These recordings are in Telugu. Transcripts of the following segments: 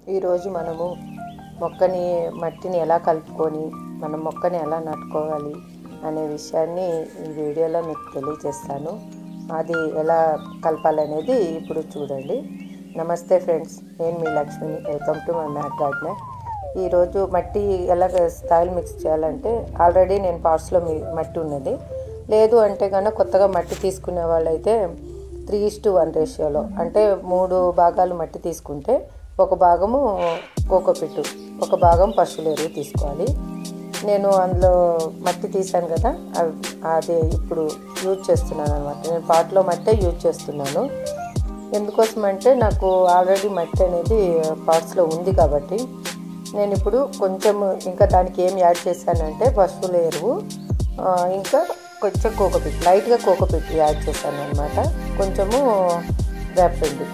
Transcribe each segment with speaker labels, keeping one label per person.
Speaker 1: ఈరోజు మనము మొక్కని మట్టిని ఎలా కలుపుకొని మనం మొక్కని ఎలా నాటుకోవాలి అనే విషయాన్ని ఈ వీడియోలో మీకు తెలియజేస్తాను అది ఎలా కలపాలనేది ఇప్పుడు చూడండి నమస్తే ఫ్రెండ్స్ నేను మీ లక్ష్మిని welcome to my mat gardener ఈరోజు మట్టి ఎలా స్థాయిలు మిక్స్ చేయాలంటే ఆల్రెడీ నేను పార్ట్స్లో మీ మట్టి ఉన్నది లేదు అంటే కనుక కొత్తగా మట్టి తీసుకునే వాళ్ళైతే త్రీ ఇస్ టు వన్ రేషియోలో అంటే మూడు భాగాలు మట్టి తీసుకుంటే ఒక భాగము కోకోపిట్టు ఒక భాగం పశువుల ఎరువు తీసుకోవాలి నేను అందులో మట్టి తీసాను కదా అవి అది ఇప్పుడు యూజ్ చేస్తున్నాను అనమాట నేను పాట్లో మట్టే యూజ్ చేస్తున్నాను ఎందుకోసం అంటే నాకు ఆల్రెడీ మట్టి అనేది పార్ట్స్లో ఉంది కాబట్టి నేను ఇప్పుడు కొంచెం ఇంకా దానికి ఏం యాడ్ చేశానంటే పశువుల ఎరువు ఆ, ఇంకా కొంచెం కోకోపిట్ లైట్గా కోకోపిట్ యాడ్ చేశాను అనమాట కొంచెము వేపపిండి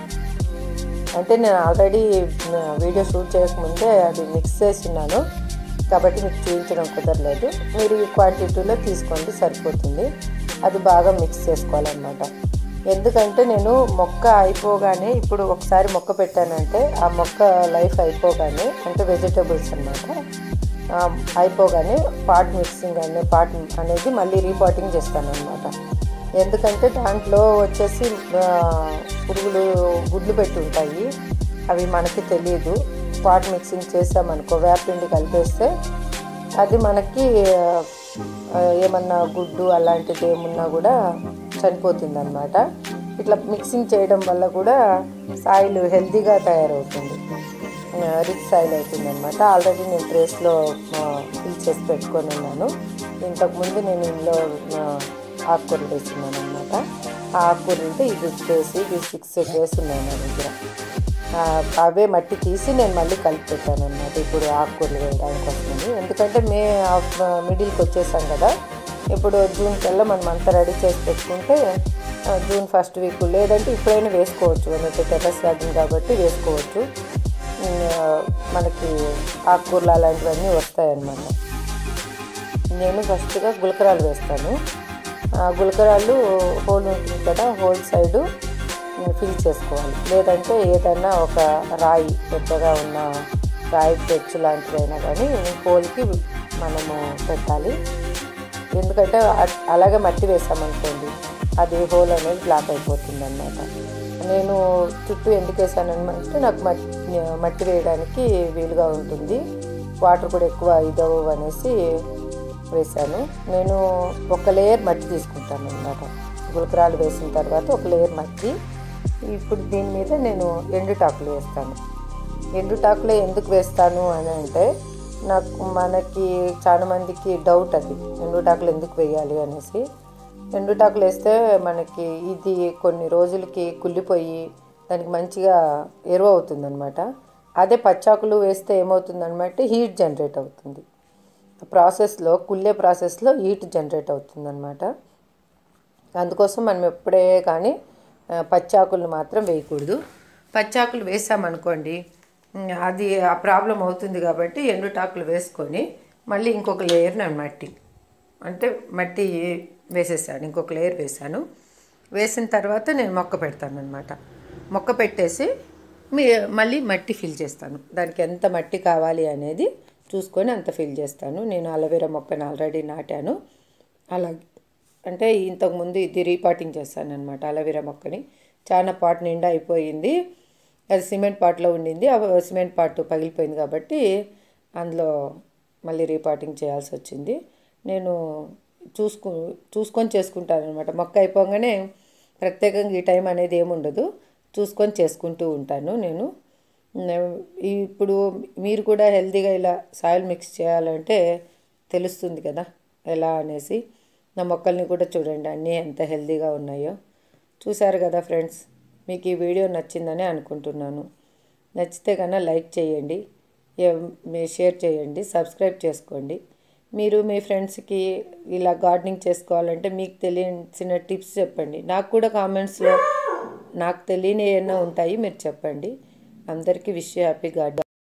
Speaker 1: అంటే నేను ఆల్రెడీ వీడియో షూట్ చేయకముందే అది మిక్స్ చేస్తున్నాను కాబట్టి మీకు చూపించడం కుదరలేదు మీరు ఈ క్వాంటిటీలో తీసుకోండి సరిపోతుంది అది బాగా మిక్స్ చేసుకోవాలన్నమాట ఎందుకంటే నేను మొక్క అయిపోగానే ఇప్పుడు ఒకసారి మొక్క పెట్టానంటే ఆ మొక్క లైఫ్ అయిపోగానే అంటే వెజిటేబుల్స్ అనమాట అయిపోగానే పాట్ మిక్సింగ్ అనే పాట్ అనేది మళ్ళీ రీపాటింగ్ చేస్తాను అనమాట ఎందుకంటే దాంట్లో వచ్చేసి ఆ, పురుగులు గుడ్లు పెట్టి ఉంటాయి అవి మనకి తెలియదు పాట్ మిక్సింగ్ చేసామనుకో వేపిండి కలిపేస్తే అది మనకి ఆ, ఏమన్నా గుడ్డు అలాంటిది ఏమున్నా కూడా చనిపోతుంది అనమాట ఇట్లా మిక్సింగ్ చేయడం వల్ల కూడా సాయిల్ హెల్తీగా తయారవుతుంది రిచ్ సాయిల్ అవుతుంది అనమాట ఆల్రెడీ నేను ట్రేస్లో ఫిల్ చేసి పెట్టుకొని ఉన్నాను ఇంతకుముందు నేను ఇందులో ఆ, ఆకుకూరలు వేస్తున్నాను అనమాట ఆ ఆకుకూరలతో ఇది వేసి ఇది సిక్స్ ట్రేస్ ఉన్నాయి నా దగ్గర ఆ, అవే మట్టి తీసి నేను మళ్ళీ కలిపి పెట్టాను అనమాట ఇప్పుడు ఆకుకూరలు వేయడానికి వస్తుంది ఎందుకంటే మే మిడిల్కి వచ్చేసాం కదా ఇప్పుడు జూన్ కల్లా మనం అంతా రెడీ చేసి పెట్టుకుంటే ఆ, జూన్ ఫస్ట్ వీక్ లేదంటే ఇప్పుడైనా వేసుకోవచ్చు మనకి టెర్రస్ గార్డెన్ కాబట్టి వేసుకోవచ్చు ఆ, మనకి ఆకుకూరలు అలాంటివన్నీ వస్తాయన్నమాట నేను ఫస్ట్గా గులకరాలు వేస్తాను ఆ గులకరాలు హోల్ ఉంటుంది కదా హోల్ సైడు ఫిల్ చేసుకోవాలి లేదంటే ఏదైనా ఒక రాయి పెద్దగా ఉన్న రాయి పెచ్చు లాంటిదైనా కానీ హోల్కి మనము పెట్టాలి ఎందుకంటే అ- అలాగే మట్టి వేసామనుకోండి అది హోల్ అనేది బ్లాక్ అయిపోతుంది అనమాట నేను చుట్టూ ఎందుకు వేసానంటే నాకు మట్టి మట్టి వేయడానికి వీలుగా ఉంటుంది వాటర్ కూడా ఎక్కువ ఇదవు అనేసి వేశాను నేను ఒక లేయర్ మట్టి తీసుకుంటాను అనమాట గులకరాలు వేసిన తర్వాత ఒక లేయర్ మట్టి ఇప్పుడు దీని మీద నేను ఎండుటాకులు వేస్తాను ఎండుటాకులే ఎందుకు వేస్తాను అని అంటే నాకు మనకి చాలా మందికి డౌట్ అది ఎండుటాకులు ఎందుకు వేయాలి అనేసి ఎండుటాకులు వేస్తే మనకి ఇది కొన్ని రోజులకి కుళ్ళిపోయి దానికి మంచిగా ఎరువు అవుతుందన్నమాట అదే పచ్చాకులు వేస్తే ఏమవుతుందన్నమాట హీట్ జనరేట్ అవుతుంది ప్రాసెస్లో కుళ్ళే ప్రాసెస్లో హీట్ జనరేట్ అవుతుందన్నమాట అందుకోసం మనం ఎప్పుడే కానీ ఆ, పచ్చాకులు మాత్రం వేయకూడదు పచ్చాకులు వేసామనుకోండి ఉమ్, అది ఆ ప్రాబ్లం అవుతుంది కాబట్టి ఎండుటాకులు వేసుకొని మళ్ళీ ఇంకొక లేయర్ నేను మట్టి అంటే మట్టి వేసేసాను ఇంకొక లేయర్ వేసాను వేసిన తర్వాత నేను మొక్క పెడతాను అనమాట మొక్క పెట్టేసి మీ మళ్ళీ మట్టి ఫిల్ చేస్తాను దానికి ఎంత మట్టి కావాలి అనేది చూసుకొని అంత ఫిల్ చేస్తాను నేను అలవేరా మొక్కను ఆల్రెడీ నాటాను అలాగే అంటే ఇంతకుముందు ఇది రీపాటింగ్ చేశాను అనమాట అలవీరా మొక్కని చాలా పాట్ నిండా అయిపోయింది అది సిమెంట్ పాట్లో ఉండింది ఆ సిమెంట్ పాట్ పగిలిపోయింది కాబట్టి అందులో మళ్ళీ రీపాటింగ్ చేయాల్సి వచ్చింది నేను చూసుకు చూసుకొని చేసుకుంటాను అనమాట మొక్క అయిపోగానే ప్రత్యేకంగా ఈ టైం అనేది ఏముండదు చూసుకొని చేసుకుంటూ ఉంటాను నేను నే- ఇప్పుడు మీరు కూడా హెల్తీగా ఇలా సాయిల్ మిక్స్ చేయాలంటే తెలుస్తుంది కదా ఎలా అనేసి నా మొక్కల్ని కూడా చూడండి అన్నీ ఎంత హెల్తీగా ఉన్నాయో చూసారు కదా ఫ్రెండ్స్ మీకు ఈ వీడియో నచ్చిందని అనుకుంటున్నాను నచ్చితే కన్నా లైక్ చేయండి ఏ- మీ షేర్ చేయండి సబ్స్క్రైబ్ చేసుకోండి మీరు మీ ఫ్రెండ్స్కి ఇలా గార్డెనింగ్ చేసుకోవాలంటే మీకు తెలియసిన టిప్స్ చెప్పండి నాకు కూడా కామెంట్స్లో నాకు తెలియని ఏమైనా ఉంటాయి మీరు చెప్పండి అందరికీ విష్ హ్యాపీ గార్డెన్